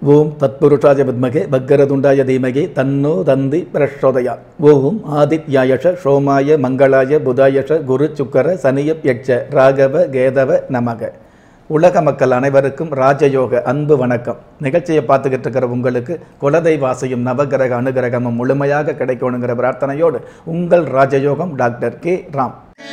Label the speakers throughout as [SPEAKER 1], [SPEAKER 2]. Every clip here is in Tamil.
[SPEAKER 1] ஓம் தத்புருஷாய வித்மகே பக்கரதுண்டாய தீமகே தன்னோ தந்தி பிரச்சோதயா ஓம் ஆதித்யாயஷ சோமாய மங்களாய புதாயஷ குரு சுக்கர சனியப் யட்ச ராகவ கேதவ நமக உலக மக்கள் அனைவருக்கும் ராஜயோக அன்பு வணக்கம் நிகழ்ச்சியை பார்த்துக்கிட்டு இருக்கிற உங்களுக்கு குலதெய்வாசையும் நவகிரக அனுகிரகமும் முழுமையாக கிடைக்கணுங்கிற பிரார்த்தனையோடு உங்கள் ராஜயோகம் டாக்டர் கே ராம்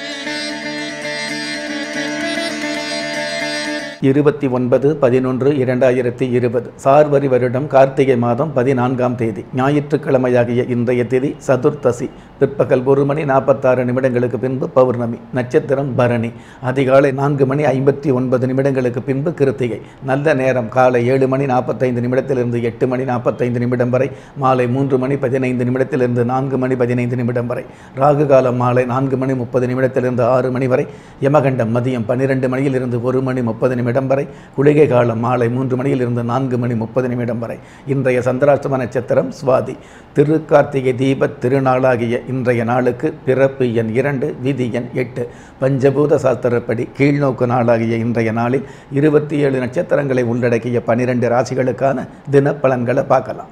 [SPEAKER 1] இருபத்தி ஒன்பது பதினொன்று இரண்டாயிரத்தி இருபது சார்வரி வருடம் கார்த்திகை மாதம் பதினான்காம் தேதி ஞாயிற்றுக்கிழமையாகிய இன்றைய தேதி சதுர்த்தசி பிற்பகல் ஒரு மணி நாற்பத்தாறு நிமிடங்களுக்கு பின்பு பௌர்ணமி நட்சத்திரம் பரணி அதிகாலை நான்கு மணி ஐம்பத்தி ஒன்பது நிமிடங்களுக்கு பின்பு கிருத்திகை நல்ல நேரம் காலை ஏழு மணி நாற்பத்தைந்து நிமிடத்திலிருந்து எட்டு மணி நாற்பத்தைந்து நிமிடம் வரை மாலை மூன்று மணி பதினைந்து நிமிடத்திலிருந்து நான்கு மணி பதினைந்து நிமிடம் வரை ராகு காலம் மாலை நான்கு மணி முப்பது நிமிடத்திலிருந்து ஆறு மணி வரை யமகண்டம் மதியம் பன்னிரெண்டு மணியிலிருந்து ஒரு மணி முப்பது நிமிடம் வரை குளிகை காலம் மாலை மூன்று மணியிலிருந்து நான்கு மணி முப்பது நிமிடம் வரை இன்றைய சந்திராஷ்டம நட்சத்திரம் சுவாதி திருக்கார்த்திகை தீப திருநாளாகிய இன்றைய நாளுக்கு பிறப்பு எண் இரண்டு விதி எண் எட்டு பஞ்சபூத சாஸ்திரப்படி கீழ்நோக்கு நாளாகிய இன்றைய நாளில் இருபத்தி ஏழு நட்சத்திரங்களை உள்ளடக்கிய பனிரெண்டு ராசிகளுக்கான தினப்பலன்களை பார்க்கலாம்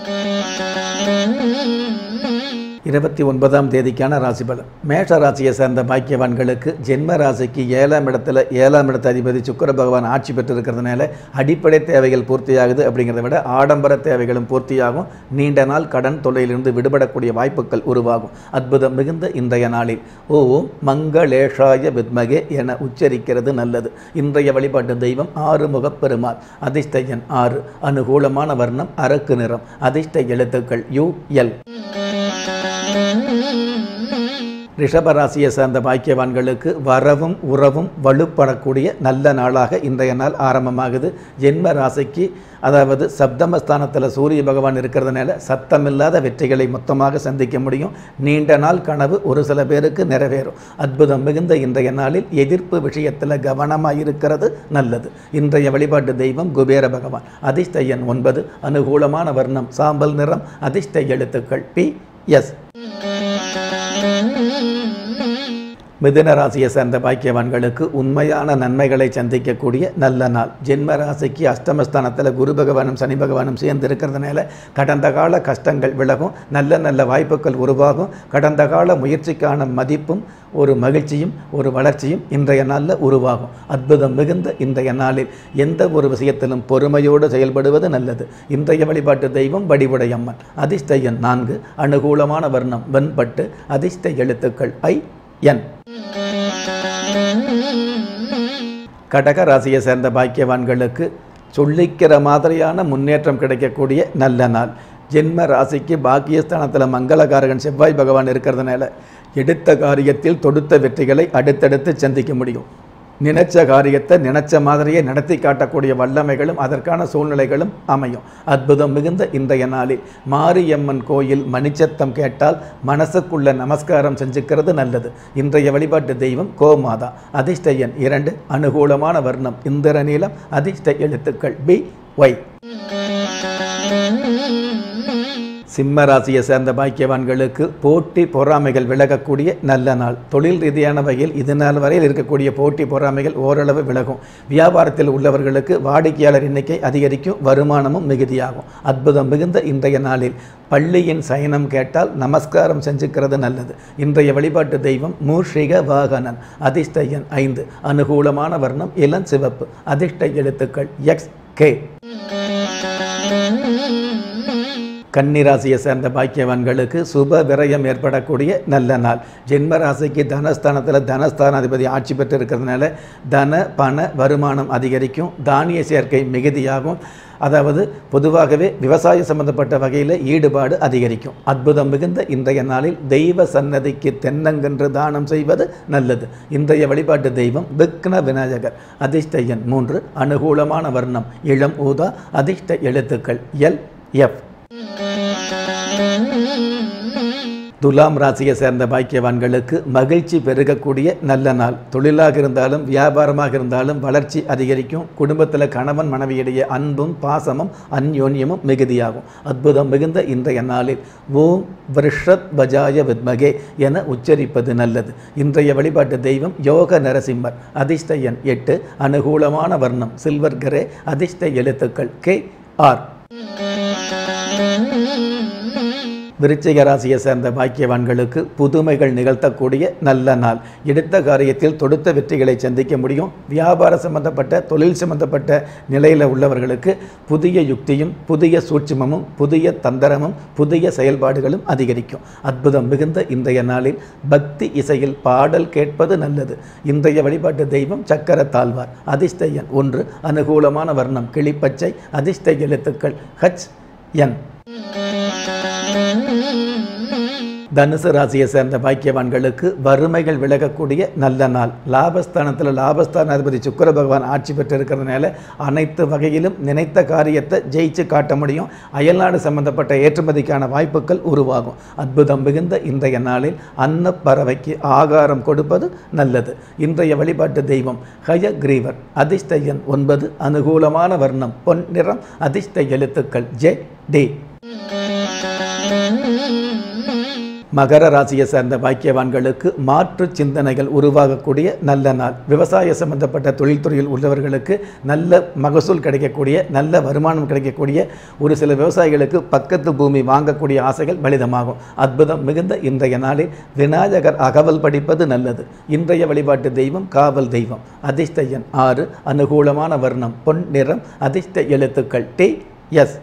[SPEAKER 1] இருபத்தி ஒன்பதாம் தேதிக்கான ராசி பலன் மேஷ ராசியை சேர்ந்த பாக்கியவான்களுக்கு ஜென்ம ராசிக்கு ஏழாம் இடத்துல ஏழாம் இடத்த அதிபதி சுக்கர பகவான் ஆட்சி பெற்றிருக்கிறதுனால அடிப்படை தேவைகள் பூர்த்தியாகுது அப்படிங்கிறத விட ஆடம்பர தேவைகளும் பூர்த்தியாகும் நீண்ட நாள் கடன் தொல்லையிலிருந்து விடுபடக்கூடிய வாய்ப்புகள் உருவாகும் அற்புதம் மிகுந்த இன்றைய நாளில் ஓம் மங்களேஷாய வித்மகே என உச்சரிக்கிறது நல்லது இன்றைய வழிபாட்டு தெய்வம் ஆறுமுகப் பெருமாள் அதிர்ஷ்ட எண் ஆறு அனுகூலமான வர்ணம் அரக்கு நிறம் அதிர்ஷ்ட எழுத்துக்கள் யு எல் ரிஷபராசியை சேர்ந்த பாக்கியவான்களுக்கு வரவும் உறவும் வலுப்படக்கூடிய நல்ல நாளாக இன்றைய நாள் ஆரம்பமாகுது ஜென்ம ராசிக்கு அதாவது சப்தமஸ்தானத்தில் சூரிய பகவான் இருக்கிறதுனால சத்தமில்லாத வெற்றிகளை மொத்தமாக சந்திக்க முடியும் நீண்ட நாள் கனவு ஒரு சில பேருக்கு நிறைவேறும் அற்புதம் மிகுந்த இன்றைய நாளில் எதிர்ப்பு விஷயத்தில் கவனமாக இருக்கிறது நல்லது இன்றைய வழிபாட்டு தெய்வம் குபேர பகவான் அதிர்ஷ்ட எண் ஒன்பது அனுகூலமான வர்ணம் சாம்பல் நிறம் அதிர்ஷ்ட எழுத்துக்கள் பி எஸ் மிதுன ராசியை சேர்ந்த பாக்கியவான்களுக்கு உண்மையான நன்மைகளை சந்திக்கக்கூடிய நல்ல நாள் ஜென்ம ராசிக்கு அஷ்டமஸ்தானத்தில் குரு பகவானும் சனி பகவானும் சேர்ந்து இருக்கிறதுனால கடந்த கால கஷ்டங்கள் விலகும் நல்ல நல்ல வாய்ப்புகள் உருவாகும் கடந்த கால முயற்சிக்கான மதிப்பும் ஒரு மகிழ்ச்சியும் ஒரு வளர்ச்சியும் இன்றைய நாளில் உருவாகும் அற்புதம் மிகுந்த இன்றைய நாளில் எந்த ஒரு விஷயத்திலும் பொறுமையோடு செயல்படுவது நல்லது இன்றைய வழிபாட்டு தெய்வம் வடிவுடையம்மன் அதிர்ஷ்ட எண் நான்கு அனுகூலமான வர்ணம் வெண்பட்டு அதிர்ஷ்ட எழுத்துக்கள் ஐ என் கடக ராசியை சேர்ந்த பாக்கியவான்களுக்கு சொல்லிக்கிற மாதிரியான முன்னேற்றம் கிடைக்கக்கூடிய நல்ல நாள் ஜென்ம ராசிக்கு பாக்கியஸ்தானத்தில் மங்களகாரகன் செவ்வாய் பகவான் இருக்கிறதுனால எடுத்த காரியத்தில் தொடுத்த வெற்றிகளை அடுத்தடுத்து சந்திக்க முடியும் நினைச்ச காரியத்தை நினைச்ச மாதிரியே நடத்தி காட்டக்கூடிய வல்லமைகளும் அதற்கான சூழ்நிலைகளும் அமையும் அற்புதம் மிகுந்த இன்றைய நாளில் மாரியம்மன் கோயில் மணிச்சத்தம் கேட்டால் மனசுக்குள்ள நமஸ்காரம் செஞ்சுக்கிறது நல்லது இன்றைய வழிபாட்டு தெய்வம் கோமாதா அதிர்ஷ்ட எண் இரண்டு அனுகூலமான வர்ணம் இந்திர நீளம் அதிர்ஷ்ட எழுத்துக்கள் பி ஒய் சிம்ம ராசியை சேர்ந்த பாக்கியவான்களுக்கு போட்டி பொறாமைகள் விலகக்கூடிய நல்ல நாள் தொழில் ரீதியான வகையில் இது நாள் வரையில் இருக்கக்கூடிய போட்டி பொறாமைகள் ஓரளவு விலகும் வியாபாரத்தில் உள்ளவர்களுக்கு வாடிக்கையாளர் எண்ணிக்கை அதிகரிக்கும் வருமானமும் மிகுதியாகும் அற்புதம் மிகுந்த இன்றைய நாளில் பள்ளியின் சயனம் கேட்டால் நமஸ்காரம் செஞ்சுக்கிறது நல்லது இன்றைய வழிபாட்டு தெய்வம் மூஷிக வாகனன் அதிர்ஷ்ட எண் ஐந்து அனுகூலமான வர்ணம் இளம் சிவப்பு அதிர்ஷ்ட எழுத்துக்கள் எக்ஸ் கே கன்னிராசியை சேர்ந்த பாக்கியவான்களுக்கு சுப விரயம் ஏற்படக்கூடிய நல்ல நாள் ஜென்ம ராசிக்கு தனஸ்தானத்தில் தனஸ்தானாதிபதி ஆட்சி பெற்று இருக்கிறதுனால தன பண வருமானம் அதிகரிக்கும் தானிய சேர்க்கை மிகுதியாகும் அதாவது பொதுவாகவே விவசாய சம்பந்தப்பட்ட வகையில் ஈடுபாடு அதிகரிக்கும் அற்புதம் மிகுந்த இன்றைய நாளில் தெய்வ சன்னதிக்கு தென்னங்கன்று தானம் செய்வது நல்லது இன்றைய வழிபாட்டு தெய்வம் விக்ன விநாயகர் அதிர்ஷ்ட எண் மூன்று அனுகூலமான வர்ணம் இளம் ஊதா அதிர்ஷ்ட எழுத்துக்கள் எல் எஃப் துலாம் ராசியை சேர்ந்த பாக்கியவான்களுக்கு மகிழ்ச்சி பெருகக்கூடிய நல்ல நாள் தொழிலாக இருந்தாலும் வியாபாரமாக இருந்தாலும் வளர்ச்சி அதிகரிக்கும் குடும்பத்தில் கணவன் மனைவியிடையே அன்பும் பாசமும் அந்யோன்யமும் மிகுதியாகும் அற்புதம் மிகுந்த இன்றைய நாளில் ஓம் விருஷத் பஜாய வித்மகே என உச்சரிப்பது நல்லது இன்றைய வழிபாட்டு தெய்வம் யோக நரசிம்மர் அதிர்ஷ்ட எண் எட்டு அனுகூலமான வர்ணம் சில்வர் கிரே அதிர்ஷ்ட எழுத்துக்கள் கே ஆர் விருச்சிக ராசியை சேர்ந்த பாக்கியவான்களுக்கு புதுமைகள் நிகழ்த்தக்கூடிய நல்ல நாள் எடுத்த காரியத்தில் தொடுத்த வெற்றிகளை சந்திக்க முடியும் வியாபார சம்பந்தப்பட்ட தொழில் சம்பந்தப்பட்ட நிலையில் உள்ளவர்களுக்கு புதிய யுக்தியும் புதிய சூட்சுமமும் புதிய தந்திரமும் புதிய செயல்பாடுகளும் அதிகரிக்கும் அற்புதம் மிகுந்த இன்றைய நாளில் பக்தி இசையில் பாடல் கேட்பது நல்லது இன்றைய வழிபாட்டு தெய்வம் சக்கர தாழ்வார் அதிர்ஷ்ட எண் ஒன்று அனுகூலமான வர்ணம் கிளிப்பச்சை அதிர்ஷ்ட எழுத்துக்கள் ஹச் என் தனுசு ராசியை சேர்ந்த பாக்கியவான்களுக்கு வறுமைகள் விலகக்கூடிய நல்ல நாள் லாபஸ்தானத்தில் லாபஸ்தானாதிபதி சுக்கர பகவான் ஆட்சி பெற்று இருக்கிறதுனால அனைத்து வகையிலும் நினைத்த காரியத்தை ஜெயிச்சு காட்ட முடியும் அயல்நாடு சம்பந்தப்பட்ட ஏற்றுமதிக்கான வாய்ப்புகள் உருவாகும் அற்புதம் மிகுந்த இன்றைய நாளில் அன்னப்பறவைக்கு ஆகாரம் கொடுப்பது நல்லது இன்றைய வழிபாட்டு தெய்வம் ஹயக்ரீவர் அதிர்ஷ்ட எண் ஒன்பது அனுகூலமான வர்ணம் பொன் நிறம் அதிர்ஷ்ட எழுத்துக்கள் ஜே டி மகர ராசியை சேர்ந்த பாக்கியவான்களுக்கு மாற்று சிந்தனைகள் உருவாகக்கூடிய நல்ல நாள் விவசாய சம்பந்தப்பட்ட தொழில்துறையில் உள்ளவர்களுக்கு நல்ல மகசூல் கிடைக்கக்கூடிய நல்ல வருமானம் கிடைக்கக்கூடிய ஒரு சில விவசாயிகளுக்கு பக்கத்து பூமி வாங்கக்கூடிய ஆசைகள் பலிதமாகும் அற்புதம் மிகுந்த இன்றைய நாளில் விநாயகர் அகவல் படிப்பது நல்லது இன்றைய வழிபாட்டு தெய்வம் காவல் தெய்வம் அதிர்ஷ்ட எண் ஆறு அனுகூலமான வர்ணம் பொன் நிறம் அதிர்ஷ்ட எழுத்துக்கள் டி எஸ்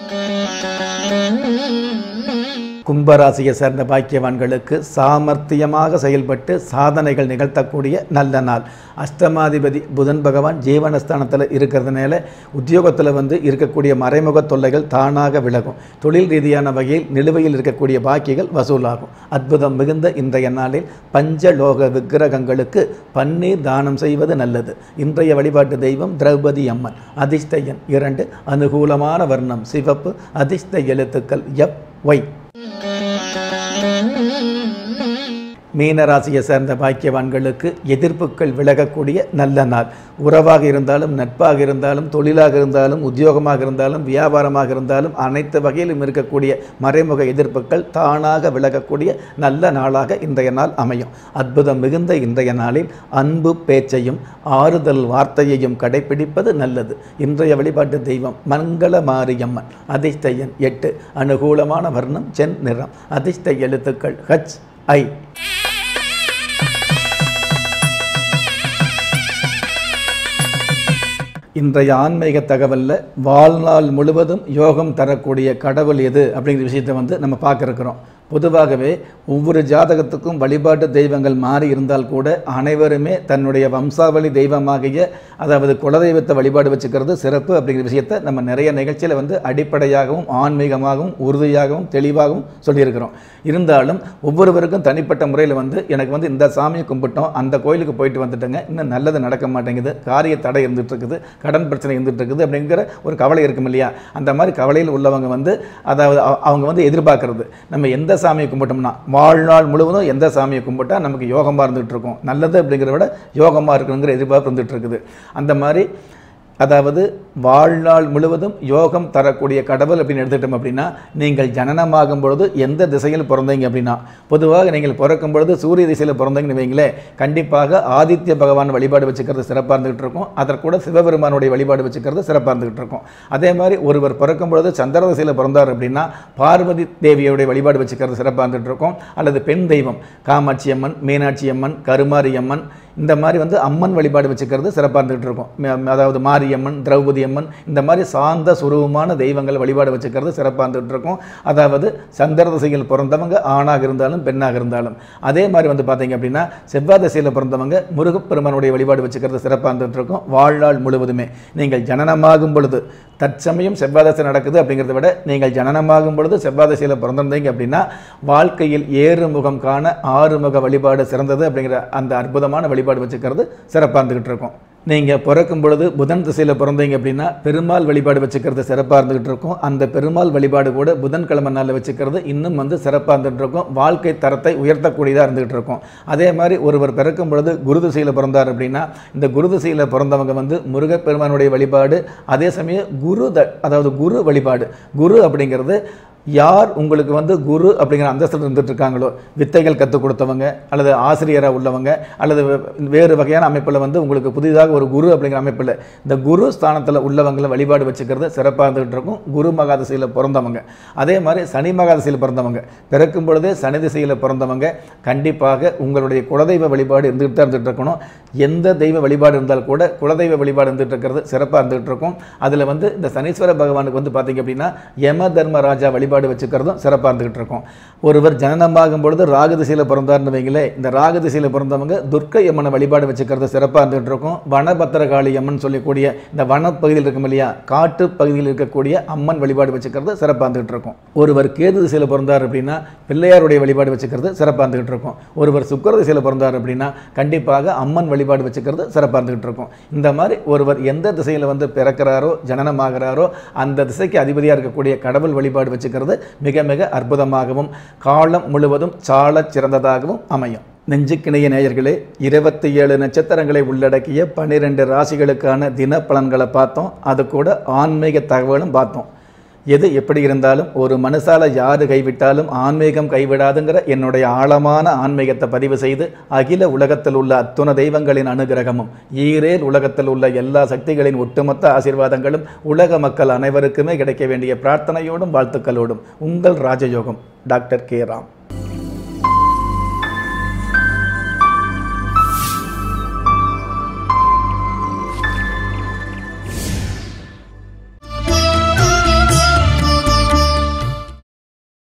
[SPEAKER 1] கும்பராசியை சேர்ந்த பாக்கியவான்களுக்கு சாமர்த்தியமாக செயல்பட்டு சாதனைகள் நிகழ்த்தக்கூடிய நல்ல நாள் அஷ்டமாதிபதி புதன் பகவான் ஜீவனஸ்தானத்தில் இருக்கிறதுனால உத்தியோகத்தில் வந்து இருக்கக்கூடிய மறைமுக தொல்லைகள் தானாக விலகும் தொழில் ரீதியான வகையில் நிலுவையில் இருக்கக்கூடிய பாக்கிகள் வசூலாகும் அற்புதம் மிகுந்த இன்றைய நாளில் பஞ்சலோக விக்கிரகங்களுக்கு பன்னீர் தானம் செய்வது நல்லது இன்றைய வழிபாட்டு தெய்வம் திரௌபதி அம்மன் அதிர்ஷ்ட எண் இரண்டு அனுகூலமான வர்ணம் சிவப்பு அதிர்ஷ்ட எழுத்துக்கள் எப் ஒய் மீனராசியை சேர்ந்த பாக்கியவான்களுக்கு எதிர்ப்புகள் விலகக்கூடிய நல்ல நாள் உறவாக இருந்தாலும் நட்பாக இருந்தாலும் தொழிலாக இருந்தாலும் உத்தியோகமாக இருந்தாலும் வியாபாரமாக இருந்தாலும் அனைத்து வகையிலும் இருக்கக்கூடிய மறைமுக எதிர்ப்புகள் தானாக விலகக்கூடிய நல்ல நாளாக இன்றைய நாள் அமையும் அற்புதம் மிகுந்த இன்றைய நாளில் அன்பு பேச்சையும் ஆறுதல் வார்த்தையையும் கடைபிடிப்பது நல்லது இன்றைய வழிபாட்டு தெய்வம் மங்கள மாரியம்மன் அதிர்ஷ்ட எண் எட்டு அனுகூலமான வர்ணம் சென் நிறம் அதிர்ஷ்ட எழுத்துக்கள் ஹச் ஐ இன்றைய ஆன்மீக தகவலில் வாழ்நாள் முழுவதும் யோகம் தரக்கூடிய கடவுள் எது அப்படிங்கிற விஷயத்தை வந்து நம்ம பார்க்க இருக்கிறோம் பொதுவாகவே ஒவ்வொரு ஜாதகத்துக்கும் வழிபாட்டு தெய்வங்கள் மாறி இருந்தால் கூட அனைவருமே தன்னுடைய வம்சாவளி தெய்வமாகிய அதாவது குலதெய்வத்தை வழிபாடு வச்சுக்கிறது சிறப்பு அப்படிங்கிற விஷயத்தை நம்ம நிறைய நிகழ்ச்சியில் வந்து அடிப்படையாகவும் ஆன்மீகமாகவும் உறுதியாகவும் தெளிவாகவும் சொல்லியிருக்கிறோம் இருந்தாலும் ஒவ்வொருவருக்கும் தனிப்பட்ட முறையில் வந்து எனக்கு வந்து இந்த சாமியை கும்பிட்டோம் அந்த கோயிலுக்கு போயிட்டு வந்துட்டேங்க இன்னும் நல்லது நடக்க மாட்டேங்குது காரிய தடை இருந்துட்டு இருக்குது கடன் பிரச்சனை இருந்துட்டு இருக்குது அப்படிங்கிற ஒரு கவலை இருக்கும் இல்லையா அந்த மாதிரி கவலையில் உள்ளவங்க வந்து அதாவது அவ- அவங்க வந்து எதிர்பார்க்கறது நம்ம எந்த சாமியை கும்பிட்டோம்னா வாழ்நாள் முழுவதும் எந்த சாமியை கும்பிட்டா நமக்கு யோகமாக இருந்துகிட்டு இருக்கும் நல்லது அப்படிங்கிறத விட யோகமாக இருக்கணுங்கிற எதிர்பார்ப்பு இருந்துகிட்டு இருக்குது அந்த மாதிரி அதாவது வாழ்நாள் முழுவதும் யோகம் தரக்கூடிய கடவுள் அப்படின்னு எடுத்துக்கிட்டோம் அப்படின்னா நீங்கள் ஜனனமாகும் பொழுது எந்த திசையில் பிறந்தீங்க அப்படின்னா பொதுவாக நீங்கள் பிறக்கும் பொழுது சூரிய திசையில் பிறந்தீங்கன்னு வைங்களேன் கண்டிப்பாக ஆதித்ய பகவான் வழிபாடு வச்சுக்கிறது சிறப்பாக இருந்துகிட்டு இருக்கும் அதற்கூட சிவபெருமானுடைய வழிபாடு வச்சுக்கிறது சிறப்பாக இருந்துகிட்டு இருக்கும் அதே மாதிரி ஒருவர் பிறக்கும் பொழுது சந்திர திசையில் பிறந்தார் அப்படின்னா பார்வதி தேவியோடைய வழிபாடு வச்சுக்கிறது சிறப்பாக இருந்துகிட்டு இருக்கும் அல்லது பெண் தெய்வம் காமாட்சி அம்மன் மீனாட்சி அம்மன் கருமாரி அம்மன் இந்த மாதிரி வந்து அம்மன் வழிபாடு வச்சுக்கிறது சிறப்பாக இருந்துகிட்டு இருக்கும் ம- அதாவது மாரியம்மன் திரௌபதி அம்மன் இந்த மாதிரி சாந்த சுரூபமான தெய்வங்கள் வழிபாடு வச்சுக்கிறது சிறப்பாக இருந்துகிட்டு இருக்கும் அதாவது சந்திர திசையில் பிறந்தவங்க ஆணாக இருந்தாலும் பெண்ணாக இருந்தாலும் அதே மாதிரி வந்து பார்த்தீங்க அப்படின்னா செவ்வாய் திசையில் பிறந்தவங்க முருகப்பெருமானுடைய வழிபாடு வச்சுக்கிறது சிறப்பாக இருந்துகிட்டு இருக்கும் வாழ்நாள் முழுவதுமே நீங்கள் ஜனனமாகும் பொழுது தற்சமயம் செவ்வாய் திசை நடக்குது அப்படிங்கிறத விட நீங்கள் ஜனனமாகும் பொழுது செவ்வாய் திசையில் பிறந்திருந்தீங்க அப்படின்னா வாழ்க்கையில் ஏறுமுகம் காண ஆறுமுக வழிபாடு சிறந்தது அப்படிங்கிற அந்த அற்புதமான வழிபாடு வச்சுக்கிறது சிறப்பாக இருந்துகிட்டு இருக்கும் நீங்கள் பிறக்கும் பொழுது புதன் திசையில் பிறந்தீங்க அப்படின்னா பெருமாள் வழிபாடு வச்சுக்கிறது சிறப்பாக இருந்துகிட்டு இருக்கும் அந்த பெருமாள் வழிபாடு கூட புதன்கிழமை நாளில் வச்சுக்கிறது இன்னும் வந்து சிறப்பாக இருந்துகிட்டு இருக்கும் வாழ்க்கை தரத்தை உயர்த்தக்கூடியதாக இருந்துகிட்டு இருக்கும் அதே மாதிரி ஒருவர் பிறக்கும் பொழுது குரு திசையில் பிறந்தார் அப்படின்னா இந்த குரு திசையில் பிறந்தவங்க வந்து முருகப்பெருமானுடைய வழிபாடு அதே சமயம் குரு த அதாவது குரு வழிபாடு குரு அப்படிங்கிறது யார் உங்களுக்கு வந்து குரு அப்படிங்கிற அந்தஸ்தில் இருந்துட்டு இருக்காங்களோ வித்தைகள் கற்றுக் கொடுத்தவங்க அல்லது ஆசிரியராக உள்ளவங்க அல்லது வேறு வகையான அமைப்பில் வந்து உங்களுக்கு புதிதாக ஒரு குரு அப்படிங்கிற அமைப்பில் இந்த குரு ஸ்தானத்தில் உள்ளவங்களை வழிபாடு வச்சுக்கிறது சிறப்பாக இருந்துகிட்டு இருக்கும் குரு மகாதசையில் பிறந்தவங்க அதே மாதிரி சனி மகாதசையில் பிறந்தவங்க பிறக்கும் பொழுதே சனி திசையில் பிறந்தவங்க கண்டிப்பாக உங்களுடைய குலதெய்வ வழிபாடு இருந்துகிட்டு தான் இருந்துகிட்டு இருக்கணும் எந்த தெய்வ வழிபாடு இருந்தால் கூட குலதெய்வ வழிபாடு இருந்துகிட்டு இருக்கிறது சிறப்பாக இருந்துகிட்டு இருக்கும் அதில் வந்து இந்த சனீஸ்வர பகவானுக்கு வந்து பார்த்தீங்க அப்படின்னா யம தர்மராஜா வழிபாடு வச்சுக்கிறதும் சிறப்பாக இருந்துகிட்டு இருக்கும் ஒருவர் ஜனனமாகும் பொழுது ராகு திசையில் பிறந்தார்னு வைங்களே இந்த ராகு திசையில் பிறந்தவங்க துர்க்கை அம்மனை வழிபாடு வச்சுக்கிறது சிறப்பாக இருந்துகிட்டு இருக்கும் வனபத்திரகாளி அம்மன் சொல்லக்கூடிய இந்த வனப்பகுதியில் இருக்கும் இல்லையா காட்டு பகுதியில் இருக்கக்கூடிய அம்மன் வழிபாடு வச்சுக்கிறது சிறப்பாக இருந்துகிட்டு இருக்கும் ஒருவர் கேது திசையில் பிறந்தார் அப்படின்னா பிள்ளையாருடைய வழிபாடு வச்சுக்கிறது சிறப்பாக இருந்துகிட்டு இருக்கும் ஒருவர் சுக்கர திசையில் பிறந்தார் அப்படின்னா கண்டிப்பாக அம்மன் வழிபாடு வச்சுக்கிறது சிறப்பாக இருந்துகிட்டு இருக்கும் இந்த மாதிரி ஒருவர் எந்த திசையில் வந்து பிறக்கிறாரோ ஜனனமாகிறாரோ அந்த திசைக்கு அதிபதியாக இருக்கக்கூடிய கடவுள் வழிபாடு வச்சுக்கிறது மிக மிக அற்புதமாகவும் காலம் முழுவதும் சாலச் சிறந்ததாகவும் அமையும் நெஞ்சுக்கிணைய நேயர்களே இருபத்தி ஏழு நட்சத்திரங்களை உள்ளடக்கிய பன்னிரெண்டு ராசிகளுக்கான தின பலன்களை பார்த்தோம் அது கூட ஆன்மீக தகவலும் பார்த்தோம் எது எப்படி இருந்தாலும் ஒரு மனுஷால யாரு கைவிட்டாலும் ஆன்மீகம் கைவிடாதுங்கிற என்னுடைய ஆழமான ஆன்மீகத்தை பதிவு செய்து அகில உலகத்தில் உள்ள அத்துண தெய்வங்களின் அனுகிரகமும் ஈரேல் உலகத்தில் உள்ள எல்லா சக்திகளின் ஒட்டுமொத்த ஆசீர்வாதங்களும் உலக மக்கள் அனைவருக்குமே கிடைக்க வேண்டிய பிரார்த்தனையோடும் வாழ்த்துக்களோடும் உங்கள் ராஜயோகம் டாக்டர் கே ராம்